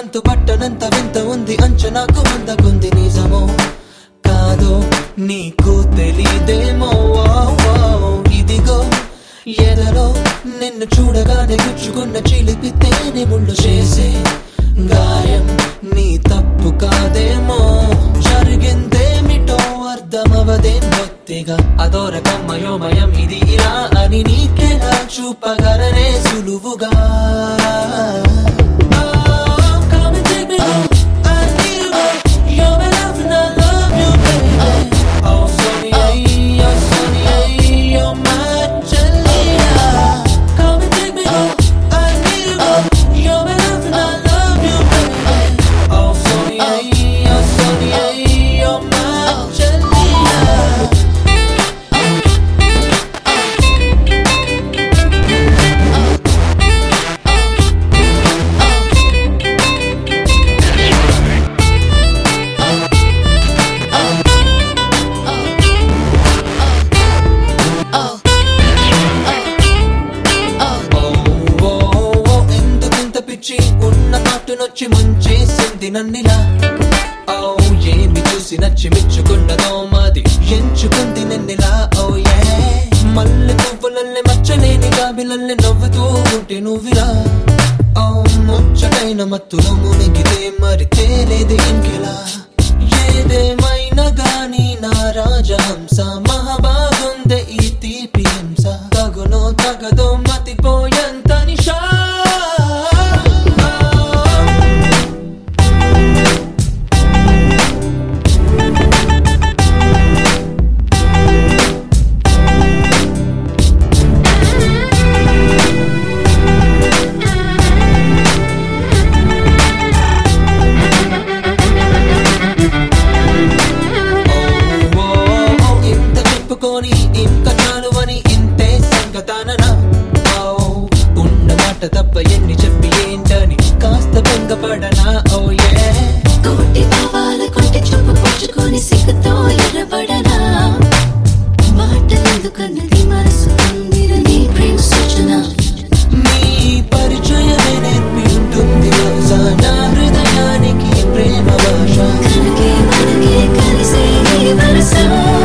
అంతు పట్టనంత వింత ఉంది అంచనాకు అందకుంది నిజమో కాదో నీకు తెలీదేమో వావ్ వావ్. ఇదిగో ఎదలో నిన్ను చూడగానే గుచ్చుకున్న చిలిపి తేనె ముళ్ళు చేసే గాయం నీ తప్పు కాదేమో జరిగిందేమిటో అర్థమవదేం బొత్తిగా అదోరకమ్మయోమయం ఇది ఇలా అని నీకెలా చూపగలనే సులువుగా Oh, come and take me home. I need you, babe. You're my love and I love you, baby. Oh, Sonia, oh, Sonia, you're my Jalila. Come and take me home. I need you, babe. You're my love and I love you, baby. Oh, Sonia, oh, Sonia, you're my Jalila. ఓ, ఓ, ఓ, ఎందుకింత పిచ్చి ఉన్న పాటునొచ్చి ముంచేసింది నన్నిలా ఓ ఏమి చూసి నచ్చి మెచ్చుకున్నదో మాది ఎంచుకుంది నన్నిలా ఓ ఏ మల్లె పువ్వులల్లే మచ్చలేని గాబిలల్లే నవ్వుతూ ఉంటే నువ్విలా ఓ ముచ్చటైన మత్తులో మునిగితే మరి తేలేది ఇంకెలా ఏదేమైనా గాని నా రాజహంస మహాబాగుందే ఈ తీపి హింస తగునో తగదో మతిపోయంత నిషా ఓ, ఓ, ఇంత చెప్పుకొని ఇంకా చాలు అని ఇంతే సంగతాననా ఓ, ఉన్న మాట తప్ప ఎన్ని చెప్పి ఏంటని కాస్త బెంగపడనా ఓ ఏ కోటి భావాల కొంటి చూపు పుచ్చుకొని సిగ్గుతో ఎర్రబడనా మాటలెందుకన్నది మనసు పొందిన నీ ప్రేమ సూచన నీ పరిచయమే నేర్పింటుంది బహుశా నా హృదయానికి ప్రేమ భాష కనకే మనకే కలిసే ఈ వరస